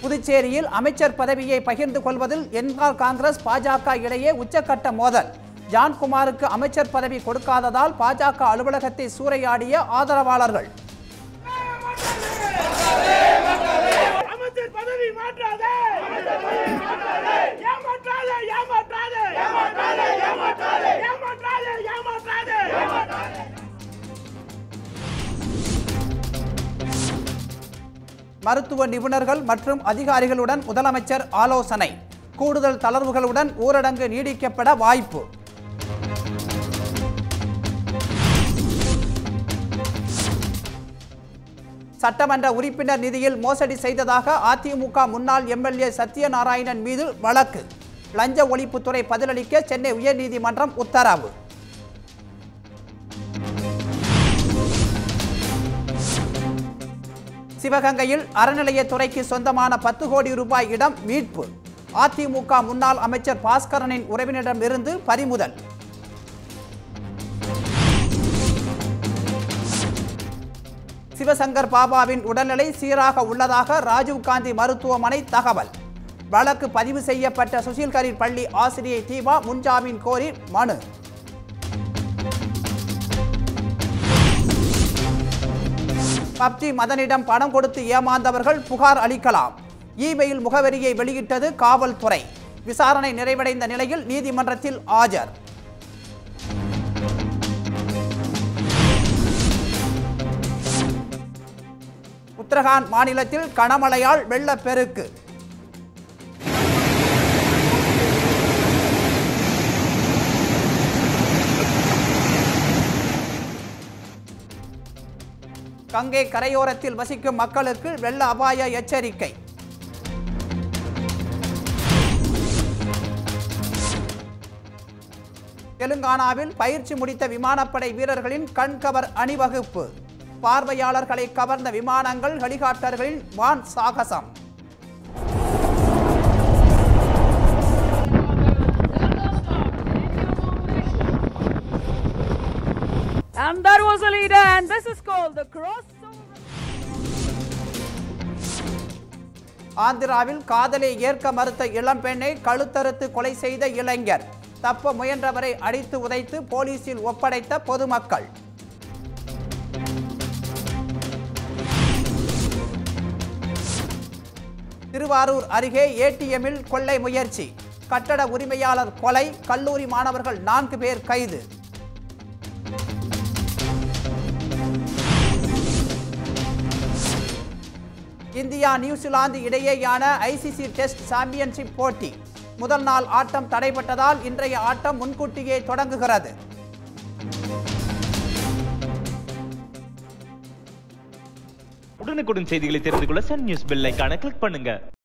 புதுச்சேரியில் அமைச்சர் பதவியை பகிர்ந்து கொள்வதில் என்ஆர் காங்கிரஸ் பாஜக இடையே உச்சக்கட்ட மோதல் ஜான்குமாருக்கு அமைச்சர் பதவி கொடுக்காததால் பாஜக அலுவலகத்தை சூறையாடிய ஆதரவாளர்கள் அமைச்சர் பதவி மாற்றாதே ஏமாற்றாதே ஏமாற்றாதே ஏமாற்றாதே ஏமாற்றாதே ஏமாற்றாதே ஏமாற்றாதே மருத்துவ நிபுணர்கள் மற்றும் அதிகாரிகளுடன் முதலமைச்சர் ஆலோசனை கூடுதல் தளர்வுகளுடன் ஊரடங்கு நீடிக்கப்பட வாய்ப்பு சட்டமன்ற உறுப்பினர் நிதியில் மோசடி செய்ததாக அதிமுக முன்னாள் எம்எல்ஏ சத்யநாராயணன் மீது வழக்கு லஞ்ச ஒழிப்புத்துறை பதிலளிக்க சென்னை உயர்நீதிமன்றம் உத்தரவு சிவகங்கையில் அறநிலையத்துறைக்கு சொந்தமான பத்து கோடி ரூபாய் இடம் மீட்பு அதிமுக முன்னாள் அமைச்சர் பாஸ்கரனின் உறவினரிடமிருந்து பறிமுதல் சிவசங்கர் பாபாவின் உடல்நிலை சீராக உள்ளதாக ராஜீவ்காந்தி மருத்துவமனை தகவல் வழக்கு பதிவு செய்யப்பட்ட சுஷில்கரின் பள்ளி ஆசிரியை தீபா முன்ஜாமீன் கோரி மனு பப்ஜி மதனிடம் பணம் கொடுத்து ஏமாந்தவர்கள் புகார் அளிக்கலாம் இமெயில் முகவரியை வெளியிட்டது காவல்துறை விசாரணை நிறைவடைந்த நிலையில் நீதிமன்றத்தில் ஆஜர் உத்தரகாண்ட் மாநிலத்தில் கனமழையால் வெள்ளப்பெருக்கு கங்கை கரையோரத்தில் வசிக்கும் மக்களுக்கு வெள்ள அபாய எச்சரிக்கை தெலுங்கானாவில் பயிற்சி முடித்த விமானப்படை வீரர்களின் கண்கவர் அணிவகுப்பு பார்வையாளர்களை கவர்ந்த விமானங்கள் ஹெலிகாப்டர்களின் வான் சாகசம் And that was a leader, and this is called the crossover. ஆந்திராவில் காதலை ஏற்க மறுத்த இளம்பெண்ணை கழுத்தறுத்து கொலை செய்த இளைஞர் தப்ப முயன்றவரை அடித்து உதைத்து போலீசில் ஒப்படைத்த பொதுமக்கள் திருவாரூர் அருகே ஏடிஎம்மில் கொள்ளை முயற்சி கட்டட உரிமையாளர் கொலை கல்லூரி மாணவர்கள் நான்கு பேர் கைது இந்தியா நியூசிலாந்து இடையேயான ஐசிசி டெஸ்ட் சாம்பியன்ஷிப் போட்டி முதல் நாள் ஆட்டம் தடைபட்டதால் இன்றைய ஆட்டம் முன்கூட்டியே தொடங்குகிறது உடனுக்குடன் செய்திகளை தெரிந்து கொள்ள சன் நியூஸ் பெல் ஐகானை கிளிக் பண்ணுங்க